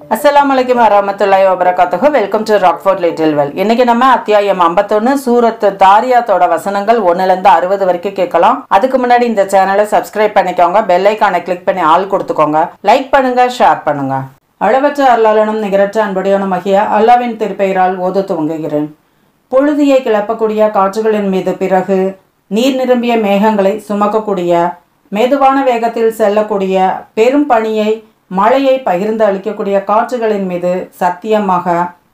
அஸ்ஸலாமு அலைக்கும் வரமத்துல்லாஹி வபரகாத்துஹு welcome to Rockfort little well இன்னைக்கு நம்ம அத்தியாயம் 51 சூரத் தாரியாத்தோட வசனங்கள் ஒண்ணுல இருந்து அறுபது வரைக்கும் கேட்கலாம் அதுக்கு முன்னாடி இந்த சேனலை சப்ஸ்கிரைப் பண்ணிக்கோங்க பெல் ஐக்கானை கிளிக் பண்ணி ஆல் கொடுத்துக்கோங்க லைக் பண்ணுங்க ஷேர் பண்ணுங்க அளவற்ற அருளாளனும் நிகரற்ற அன்புடையனும் ஆகிய அல்லாவின் திருப்பெயரால் ஓத துவங்குகிறேன் பொழுதியை கிளப்பக்கூடிய காற்றுகளின் மீது பிறகு நீர் நிரம்பிய மேகங்களை சுமக்கக்கூடிய மெதுவான வேகத்தில் செல்லக்கூடிய பெரும் பனியை மழையை பகிர்ந்து அளிக்கக்கூடிய காற்றுகளின் மீது சத்தியமாக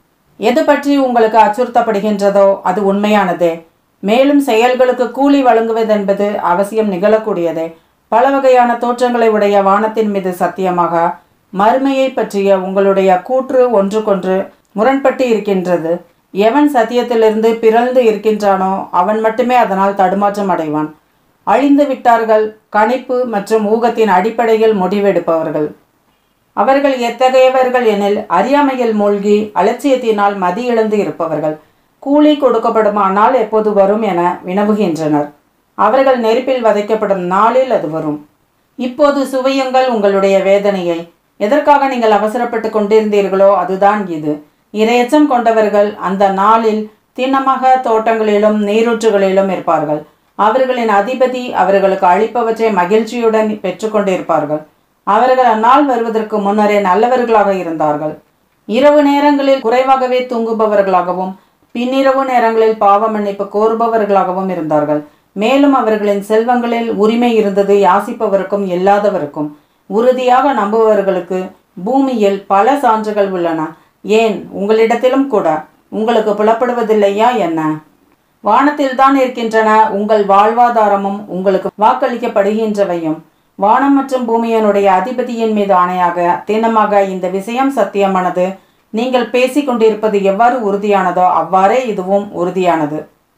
எது பற்றி உங்களுக்கு அச்சுறுத்தப்படுகின்றதோ அது உண்மையானதே மேலும் செயல்களுக்கு கூலி வழங்குவதென்பது அவசியம் நிகழக்கூடியதே பல வகையான தோற்றங்களை உடைய வானத்தின் மீது சத்தியமாக மறுமையை பற்றிய உங்களுடைய கூற்று ஒன்றுக்கொன்று முரண்பட்டு இருக்கின்றது எவன் சத்தியத்திலிருந்து பிறழ்ந்து இருக்கின்றானோ அவன் மட்டுமே அதனால் தடுமாற்றம் அடைவான் அழிந்து விட்டார்கள் கணிப்பு மற்றும் ஊகத்தின் அடிப்படையில் முடிவெடுப்பவர்கள் அவர்கள் எத்தகையவர்கள் எனில் அறியாமையில் மூழ்கி அலட்சியத்தினால் மதி இழந்து இருப்பவர்கள் கூலி கொடுக்கப்படும் அந்நாள் எப்போது வரும் என வினவுகின்றனர் அவர்கள் நெருப்பில் வதைக்கப்படும் நாளில் அது வரும் இப்போது சுவையுங்கள் உங்களுடைய வேதனையை எதற்காக நீங்கள் அவசரப்பட்டு கொண்டிருந்தீர்களோ அதுதான் இது இரையச்சம் கொண்டவர்கள் அந்த நாளில் திண்ணமாக தோட்டங்களிலும் நீரூற்றுகளிலும் இருப்பார்கள் அவர்களின் அதிபதி அவர்களுக்கு அளிப்பவற்றை மகிழ்ச்சியுடன் பெற்றுக்கொண்டிருப்பார்கள் அவர்கள் அந்நாள் வருவதற்கு முன்னரே நல்லவர்களாக இருந்தார்கள் இரவு நேரங்களில் குறைவாகவே தூங்குபவர்களாகவும் பின்னிரவு நேரங்களில் பாவ மன்னிப்பு கோருபவர்களாகவும் இருந்தார்கள் மேலும் அவர்களின் செல்வங்களில் உரிமை இருந்தது யாசிப்பவருக்கும் இல்லாதவருக்கும் உறுதியாக நம்புபவர்களுக்கு பூமியில் பல சான்றுகள் உள்ளன ஏன் உங்களிடத்திலும் கூட உங்களுக்கு புலப்படுவதில்லையா என்ன வானத்தில் தான் இருக்கின்றன உங்கள் வாழ்வாதாரமும் உங்களுக்கு வாக்களிக்கப்படுகின்றவையும் வானம் மற்றும் பூமியனுடைய அதிபதியின் மீது ஆணையாக தினமாக இந்த விஷயம் சத்தியமானது நீங்கள் பேசிக் கொண்டிருப்பது எவ்வாறு உறுதியானதோ அவ்வாறே இதுவும் உறுதியானது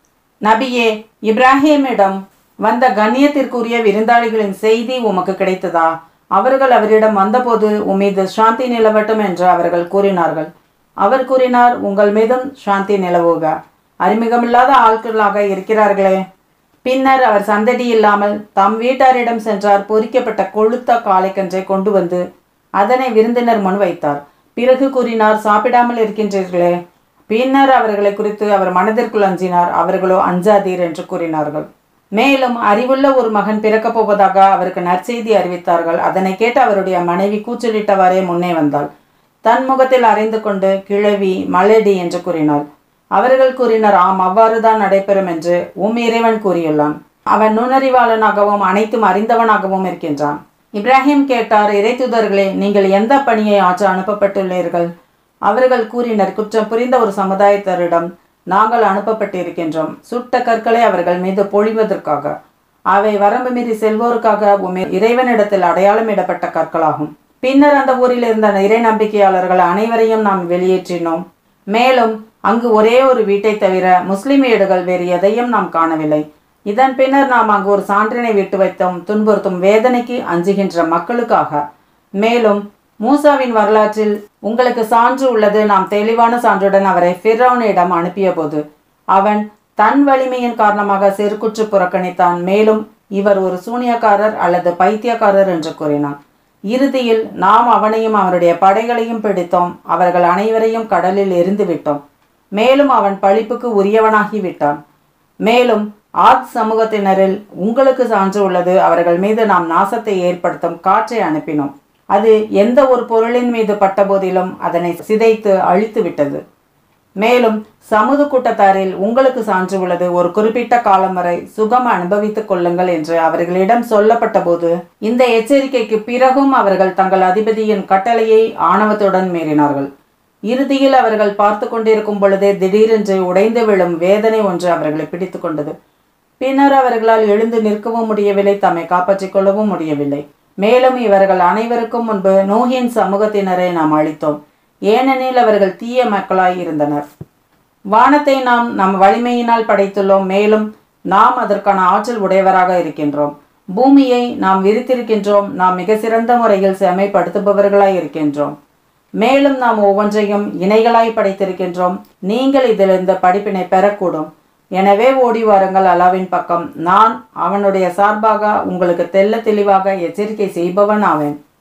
நபியே இப்ராஹிமிடம் வந்த கண்ணியத்திற்குரிய விருந்தாளிகளின் செய்தி உமக்கு கிடைத்ததா அவர்கள் அவரிடம் வந்தபோது உம்மீது சாந்தி நிலவட்டும் என்று அவர்கள் கூறினார்கள் அவர் கூறினார் உங்கள் மீதும் சாந்தி நிலவுக அறிமுகமில்லாத ஆட்களாக இருக்கிறார்களே பின்னர் அவர் சந்தடி இல்லாமல் தம் வீட்டாரிடம் சென்றார் பொறிக்கப்பட்ட கொழுத்த காளைக்கன்றை கொண்டு வந்து அதனை விருந்தினர் முன் வைத்தார் பிறகு கூறினார் சாப்பிடாமல் இருக்கின்றீர்களே பின்னர் அவர்களை குறித்து அவர் மனதிற்குள் அஞ்சினார் அவர்களோ அஞ்சாதீர் என்று கூறினார்கள் மேலும் அறிவுள்ள ஒரு மகன் பிறக்கப் போவதாக அவருக்கு நற்செய்தி அறிவித்தார்கள் அதனை கேட்டு அவருடைய மனைவி கூச்சலிட்டவாறே முன்னே வந்தாள் தன் முகத்தில் அறைந்து கொண்டு கிழவி மலடி என்று கூறினாள் அவர்கள் கூறினர் ஆம் அவ்வாறுதான் நடைபெறும் என்று உம் இறைவன் கூறியுள்ளான் அவன் நுண்ணறிவாளனாகவும் அனைத்தும் அறிந்தவனாகவும் இருக்கின்றான் இப்ராஹிம் கேட்டார் இறைத்துதர்களே நீங்கள் எந்த பணியை ஆற்ற அனுப்பப்பட்டுள்ளீர்கள் அவர்கள் கூறினர் குற்றம் புரிந்த ஒரு சமுதாயத்தரிடம் நாங்கள் அனுப்பப்பட்டிருக்கின்றோம் சுட்ட கற்களை அவர்கள் மீது பொழிவதற்காக அவை வரம்பு மீறி செல்வோருக்காக உமே இறைவனிடத்தில் அடையாளமிடப்பட்ட கற்களாகும் பின்னர் அந்த ஊரில் இருந்த இறை நம்பிக்கையாளர்கள் அனைவரையும் நாம் வெளியேற்றினோம் மேலும் அங்கு ஒரே ஒரு வீட்டை தவிர முஸ்லிம் வீடுகள் வேறு எதையும் நாம் காணவில்லை இதன் பின்னர் நாம் அங்கு ஒரு சான்றினை விட்டு வைத்தோம் துன்புறுத்தும் வேதனைக்கு அஞ்சுகின்ற மக்களுக்காக மேலும் மூசாவின் வரலாற்றில் உங்களுக்கு சான்று உள்ளது நாம் தெளிவான சான்றுடன் அவரை ஃபிர்ரௌனிடம் அனுப்பிய போது அவன் தன் வலிமையின் காரணமாக செருக்குற்று புறக்கணித்தான் மேலும் இவர் ஒரு சூனியக்காரர் அல்லது பைத்தியக்காரர் என்று கூறினான் இறுதியில் நாம் அவனையும் அவனுடைய படைகளையும் பிடித்தோம் அவர்கள் அனைவரையும் கடலில் எரிந்து விட்டோம் மேலும் அவன் பழிப்புக்கு உரியவனாகி விட்டான் மேலும் ஆத் சமூகத்தினரில் உங்களுக்கு சான்று உள்ளது அவர்கள் மீது நாம் நாசத்தை ஏற்படுத்தும் காற்றை அனுப்பினோம் அது எந்த ஒரு பொருளின் மீது பட்ட போதிலும் அதனை சிதைத்து அழித்து விட்டது மேலும் சமுது கூட்டத்தாரில் உங்களுக்கு சான்று உள்ளது ஒரு குறிப்பிட்ட காலம் வரை சுகம் அனுபவித்துக் கொள்ளுங்கள் என்று அவர்களிடம் சொல்லப்பட்ட போது இந்த எச்சரிக்கைக்கு பிறகும் அவர்கள் தங்கள் அதிபதியின் கட்டளையை ஆணவத்துடன் மீறினார்கள் இறுதியில் அவர்கள் பார்த்து கொண்டிருக்கும் பொழுதே திடீரென்று உடைந்து விழும் வேதனை ஒன்று அவர்களை பிடித்து கொண்டது பின்னர் அவர்களால் எழுந்து நிற்கவும் முடியவில்லை தம்மை காப்பாற்றிக் கொள்ளவும் முடியவில்லை மேலும் இவர்கள் அனைவருக்கும் முன்பு நோயின் சமூகத்தினரை நாம் அழித்தோம் ஏனெனில் அவர்கள் தீய மக்களாய் இருந்தனர் வானத்தை நாம் நம் வலிமையினால் படைத்துள்ளோம் மேலும் நாம் அதற்கான ஆற்றல் உடையவராக இருக்கின்றோம் பூமியை நாம் விரித்திருக்கின்றோம் நாம் மிக சிறந்த முறையில் செமைப்படுத்துபவர்களாய் இருக்கின்றோம் மேலும் நாம் ஒவ்வொன்றையும் இணைகளாய் படைத்திருக்கின்றோம் நீங்கள் இதில் இந்த படிப்பினை பெறக்கூடும் எனவே ஓடி வாருங்கள் அல்லாவின் பக்கம் நான் அவனுடைய சார்பாக உங்களுக்கு தெல்ல தெளிவாக எச்சரிக்கை செய்பவன் ஆவேன்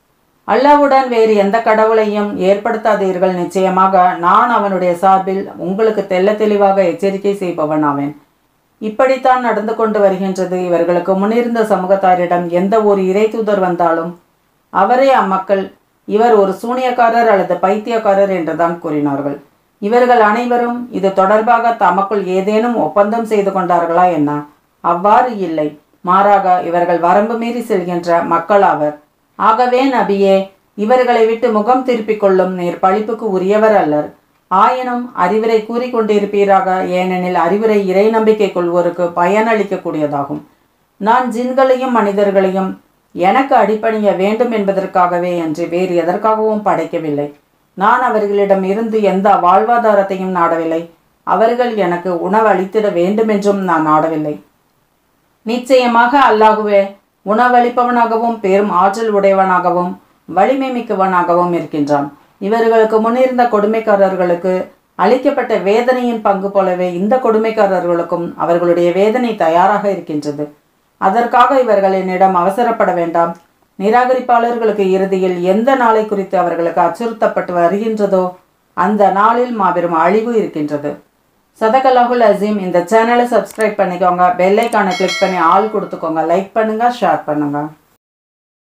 அல்லாவுடன் வேறு எந்த கடவுளையும் ஏற்படுத்தாதீர்கள் நிச்சயமாக நான் அவனுடைய சார்பில் உங்களுக்கு தெள்ள தெளிவாக எச்சரிக்கை செய்பவன் ஆவேன் இப்படித்தான் நடந்து கொண்டு வருகின்றது இவர்களுக்கு முன்னிருந்த சமூகத்தாரிடம் எந்த ஒரு இறை தூதர் வந்தாலும் அவரே அம்மக்கள் இவர் ஒரு சூனியக்காரர் அல்லது பைத்தியக்காரர் என்றுதான் கூறினார்கள் இவர்கள் அனைவரும் இது தொடர்பாக தமக்குள் ஏதேனும் ஒப்பந்தம் செய்து கொண்டார்களா என்ன அவ்வாறு இல்லை மாறாக இவர்கள் வரம்பு மீறி செல்கின்ற மக்கள் ஆவர் ஆகவே நபியே இவர்களை விட்டு முகம் திருப்பிக் கொள்ளும் நீர் பழிப்புக்கு உரியவர் அல்லர் ஆயினும் அறிவுரை கூறிக்கொண்டிருப்பீராக ஏனெனில் அறிவுரை இறை நம்பிக்கை கொள்வோருக்கு பயனளிக்கக்கூடியதாகும் நான் ஜின்களையும் மனிதர்களையும் எனக்கு அடிப்பணிய வேண்டும் என்பதற்காகவே என்று வேறு எதற்காகவும் படைக்கவில்லை நான் அவர்களிடம் இருந்து எந்த வாழ்வாதாரத்தையும் நாடவில்லை அவர்கள் எனக்கு உணவு அளித்திட வேண்டுமென்றும் நான் நாடவில்லை நிச்சயமாக அல்லாஹுவே உணவளிப்பவனாகவும் பெரும் ஆற்றல் உடையவனாகவும் வலிமை மிக்கவனாகவும் இருக்கின்றான் இவர்களுக்கு முன்னிருந்த கொடுமைக்காரர்களுக்கு அளிக்கப்பட்ட வேதனையின் பங்கு போலவே இந்த கொடுமைக்காரர்களுக்கும் அவர்களுடைய வேதனை தயாராக இருக்கின்றது அதற்காக இவர்கள் என்னிடம் அவசரப்பட வேண்டாம் நிராகரிப்பாளர்களுக்கு இறுதியில் எந்த நாளை குறித்து அவர்களுக்கு அச்சுறுத்தப்பட்டு வருகின்றதோ அந்த நாளில் மாபெரும் அழிவு இருக்கின்றது சதகலாஹுல் அசீம் இந்த சேனலை சப்ஸ்கிரைப் பண்ணிக்கோங்க பெல் ஐக்கானை கிளிக் பண்ணி ஆள் கொடுத்துக்கோங்க லைக் பண்ணுங்க ஷேர் பண்ணுங்க